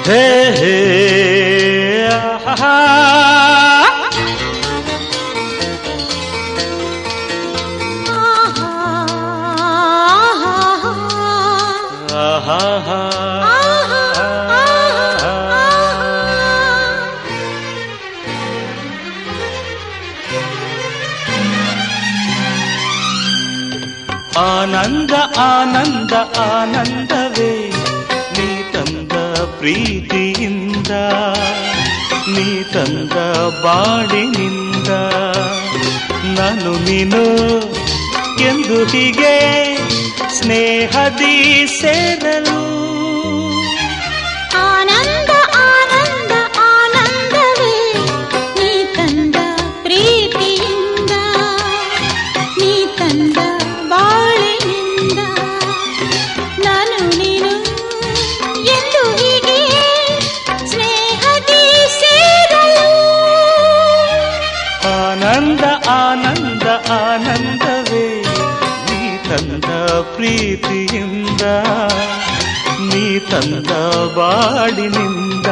ಹೇ ಹೇ ಆಹಾ. ಆಹಾಹಾ. ಆನಂದ ಆನಂದ ಆನಂದವೇ ನೀ ತಂದ ಪ್ರೀತಿಯಿಂದ ನೀ ತಂದ ಬಾಳಿನಿಂದ ನಾನು ನೀನು ಎಂದು ಹೀಗೆ ಸ್ನೇಹದಿ ಸೇರಲು ಆನಂದ ಆನಂದ ಆನಂದವೇ ನೀ ತಂದ ಪ್ರೀತಿಯಿಂದ ನೀ ತಂದ ಬಾಳಿನಿಂದ ನಾನು ನೀನು ಎಂದು ಹೀಗೆ ಸ್ನೇಹದಿ ಸೇರಲು ಆನಂದ ಆನಂದ ಆನಂದವೇ ನೀ ತಂದ ಪ್ರೀತಿಯಿಂದ ನೀ ತಂದ ಬಾಳಿನಿಂದ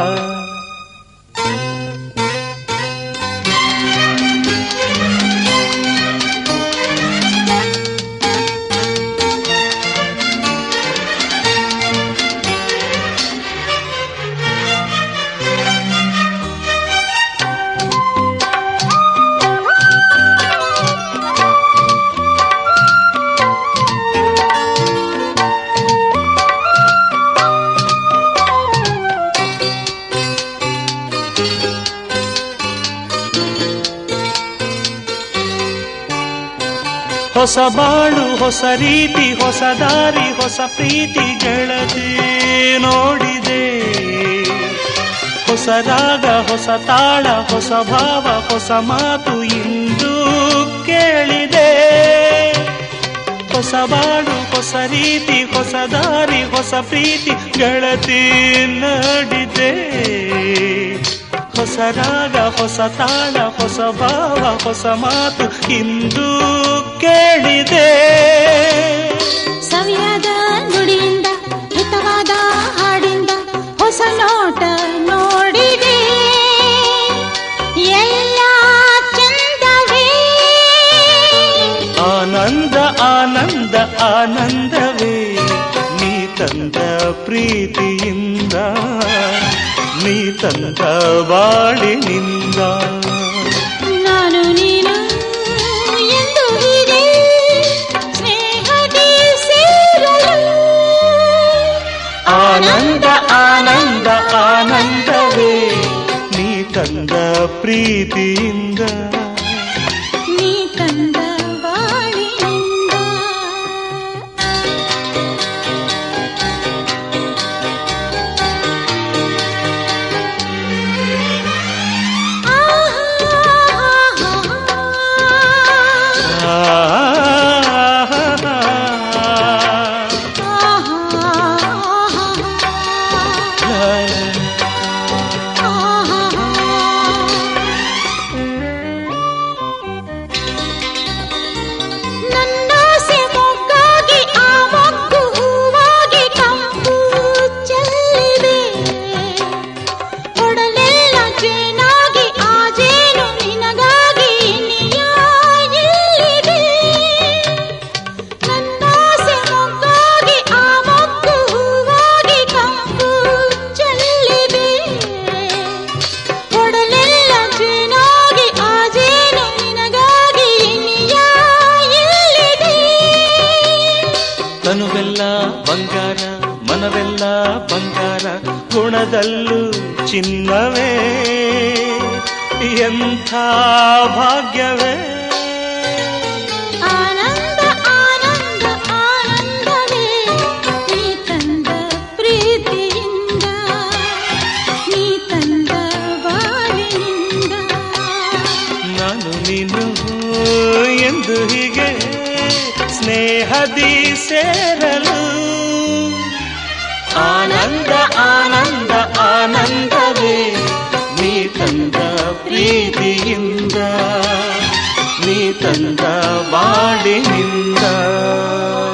ಹೊಸ ಬಾಳು ಹೊಸ ರೀತಿ ಹೊಸ ದಾರಿ ಹೊಸ ಪ್ರೀತಿ ಗೆಳತಿ ನೋಡಿದೆ ಹೊಸ ರಾಗ ಹೊಸ ತಾಳ ಹೊಸ ಭಾವ ಹೊಸ ಮಾತು ಇಂದು ಕೇಳಿದೆ ಹೊಸ ಬಾಳು ಹೊಸ ರೀತಿ ಹೊಸ ದಾರಿ ಹೊಸ ಪ್ರೀತಿ ಗೆಳತಿ ನಡಿದೆ ಹೊಸ ರಾಗ ಹೊಸ ತಾಳ ಹೊಸ ಭಾವ ಹೊಸ ಮಾತು ಇಂದು ಕೇಳಿದೆ ಸವಿಯಾದ ನುಡಿಯಿಂದ ಹಿತವಾದ ಹಾಡಿಂದ ಹೊಸ ನೋಟ ನೋಡಿದೆ ಎಲ್ಲ ಚಂದವೇ ಆನಂದ ಆನಂದ ಆನಂದವೇ ನೀ ತಂದ ಪ್ರೀತಿಯಿಂದ ನೀ ತಂದ ಬಾಳಿನಿಂದ ನಾನು ನೀನು ಎಂದು ಹೀಗೆ ಸ್ನೇಹದಿ ಸೇರಲು ಆನಂದ ಆನಂದ ಆನಂದವೇ ನೀ ತಂದ ಪ್ರೀತಿಯಿಂದ ನೀ ತಂದ ಬಾಳಿನಿಂದ ನನ್ನಾಸೆ ಮೊಗ್ಗಾಗಿ ಆ ಮೊಗ್ಗು ಹೂವಾಗಿ ಕಂಪು ಚೆಲ್ಲಿದೆ ಒಡಲೆಲ್ಲ ಜೇನಾಗಿ ಆ ಜೇನು ನಿನಗಾಗಿ ಇನಿಯ ಎಲ್ಲಿದೆ ನನ್ನಾಸೆ ಮೊಗ್ಗಾಗಿ ಆ ಮೊಗ್ಗು ಹೂವಾಗಿ ಕಂಪು ಚೆಲ್ಲಿದೆ ಒಡಲೆಲ್ಲ ಜೇನಾಗಿ ಆ ಜೇನು ನಿನಗಾಗಿ ಇನಿಯ ಎಲ್ಲಿದೆ ತನುವೆಲ್ಲ ಬಂಗಾರ ಮನವೆಲ್ಲ ಬಂಗಾರ ಗುಣದಲ್ಲೂ ಚಿನ್ನವೇ ಎಂಥ ಭಾಗ್ಯವೇ ಆನಂದ ಆನಂದ ಆನಂದವೇ ನೀ ತಂದ ಪ್ರೀತಿಯಿಂದ ನೀ ತಂದ ಬಾಳಿನಿಂದ ನಾನು ನೀನು ಎಂದು ಹೀಗೆ ಸ್ನೇಹದಿ ಸೇರಲು ಆನಂದ ಆನಂದ ಆನಂದವೇ ನೀ ತಂದ ಪ್ರೀತಿಯಿಂದ ನೀ ತಂದ ಬಾಡಿನಿಂದ